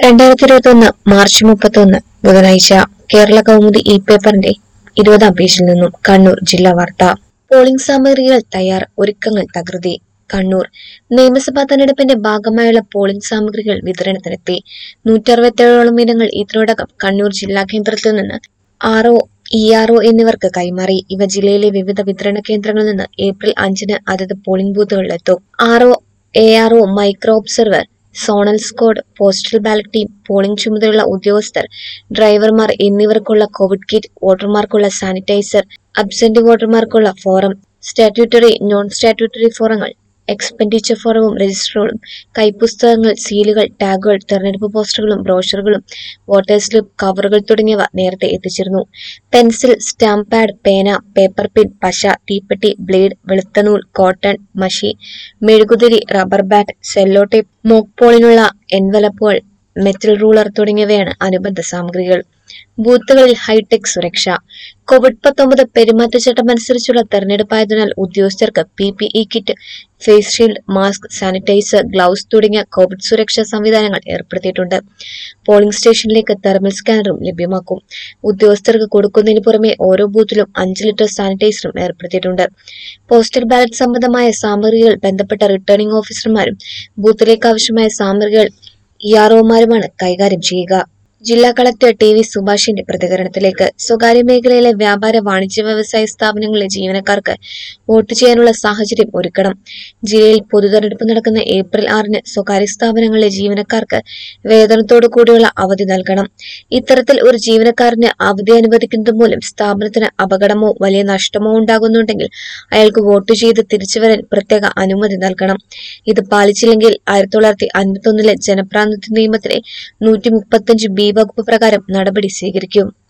രണ്ടായിരത്തി ഇരുപത്തി ഒന്ന് മാർച്ച് മുപ്പത്തൊന്ന് ബുധനാഴ്ച കേരള കൗമുദി ഇ പേപ്പറിന്റെ ഇരുപതാം പേജിൽ നിന്നും കണ്ണൂർ ജില്ലാ വാർത്ത പോളിംഗ് സാമഗ്രികൾ തയ്യാർ ഒരുക്കങ്ങൾ തകൃതി കണ്ണൂർ നിയമസഭാ തെരഞ്ഞെടുപ്പിന്റെ ഭാഗമായുള്ള പോളിംഗ് സാമഗ്രികൾ വിതരണത്തിനെത്തി നൂറ്ററുപത്തേഴോളം ഇനങ്ങൾ ഇതിനോടകം കണ്ണൂർ ജില്ലാ കേന്ദ്രത്തിൽ നിന്ന് R O E R O എന്നിവർക്ക് കൈമാറി ഇവ ജില്ലയിലെ വിവിധ വിതരണ കേന്ദ്രങ്ങളിൽ നിന്ന് ഏപ്രിൽ അഞ്ചിന് അതത് പോളിംഗ് ബൂത്തുകളിലെത്തും R O A R O micro observer zonal squad postal ballot team polling ചുമതലയുള്ള ഉദ്യോഗസ്ഥർ ഡ്രൈവർമാർ എന്നിവർക്കുള്ള കോവിഡ് കിറ്റ് വോട്ടർമാർക്കുള്ള സാനിറ്റൈസർ അബ്സെന്റ് വോട്ടർമാർക്കുള്ള ഫോറം സ്റ്റാറ്റ്യൂട്ടറി നോൺ സ്റ്റാറ്റ്യൂട്ടറി ഫോറങ്ങൾ എക്സ്പെൻഡിച്ചർ ഫോറവും രജിസ്റ്ററുകളും കൈപ്പുസ്തകങ്ങൾ സീലുകൾ ടാഗുകൾ തെരഞ്ഞെടുപ്പ് പോസ്റ്ററുകളും ബ്രോഷറുകളും വോട്ടർ സ്ലിപ്പ് കവറുകൾ തുടങ്ങിയവ നേരത്തെ എത്തിച്ചിരുന്നു പെൻസിൽ സ്റ്റാമ്പ് പാഡ് പേന പേപ്പർ പിൻ പശ തീപ്പെട്ടി ബ്ലേഡ് വെളുത്ത നൂൽ കോട്ടൺ മഷി മെഴുകുതിരി rubber band cello tape mock പോളിനുള്ള എൻവലപ്പുകൾ മെറ്റൽ റൂളർ തുടങ്ങിയവയാണ് അനുബന്ധ സാമഗ്രികൾ ബൂത്തുകളിൽ ഹൈടെക് സുരക്ഷ കോവിഡ് പത്തൊമ്പത് പെരുമാറ്റച്ചട്ടം അനുസരിച്ചുള്ള തെരഞ്ഞെടുപ്പായതിനാൽ ഉദ്യോഗസ്ഥർക്ക് P P E kit face shield mask sanitizer gloves തുടങ്ങിയ കോവിഡ് സുരക്ഷാ സംവിധാനങ്ങൾ ഏർപ്പെടുത്തിയിട്ടുണ്ട് പോളിംഗ് സ്റ്റേഷനിലേക്ക് തെർമൽ സ്കാനറും ലഭ്യമാക്കും ഉദ്യോഗസ്ഥർക്ക് കൊടുക്കുന്നതിന് പുറമെ ഓരോ ബൂത്തിലും അഞ്ച് ലിറ്റർ സാനിറ്റൈസറും ഏർപ്പെടുത്തിയിട്ടുണ്ട് പോസ്റ്റൽ ബാലറ്റ് സംബന്ധമായ സാമഗ്രികൾ ബന്ധപ്പെട്ട റിട്ടേണിംഗ് ഓഫീസർമാരും ബൂത്തിലേക്ക് ആവശ്യമായ സാമഗ്രികൾ ഇ ആർ ഒമാരുമാണ് കൈകാര്യം ചെയ്യുക ജില്ലാ കളക്ടർ ടി വി സുഭാഷിന്റെ പ്രതികരണത്തിലേക്ക് സ്വകാര്യ മേഖലയിലെ വ്യാപാര വാണിജ്യ വ്യവസായ സ്ഥാപനങ്ങളിലെ ജീവനക്കാർക്ക് വോട്ട് ചെയ്യാനുള്ള സാഹചര്യം ഒരുക്കണം ജില്ലയിൽ പൊതുതെരഞ്ഞെടുപ്പ് നടക്കുന്ന ഏപ്രിൽ ആറിന് സ്വകാര്യ സ്ഥാപനങ്ങളിലെ ജീവനക്കാർക്ക് വേതനത്തോടു കൂടിയുള്ള അവധി നൽകണം ഇത്തരത്തിൽ ഒരു ജീവനക്കാരന് അവധി അനുവദിക്കുന്നത് മൂലം സ്ഥാപനത്തിന് അപകടമോ വലിയ നഷ്ടമോ ഉണ്ടാകുന്നുണ്ടെങ്കിൽ അയാൾക്ക് വോട്ട് ചെയ്ത് തിരിച്ചു വരാൻ പ്രത്യേക അനുമതി നൽകണം ഇത് പാലിച്ചില്ലെങ്കിൽ ആയിരത്തി തൊള്ളായിരത്തി അൻപത്തി ഒന്നിലെ ജനപ്രാതിനിധ്യ നിയമത്തിലെ നൂറ്റി മുപ്പത്തഞ്ച് ബി വകുപ്പ് പ്രകാരം നടപടി സ്വീകരിക്കും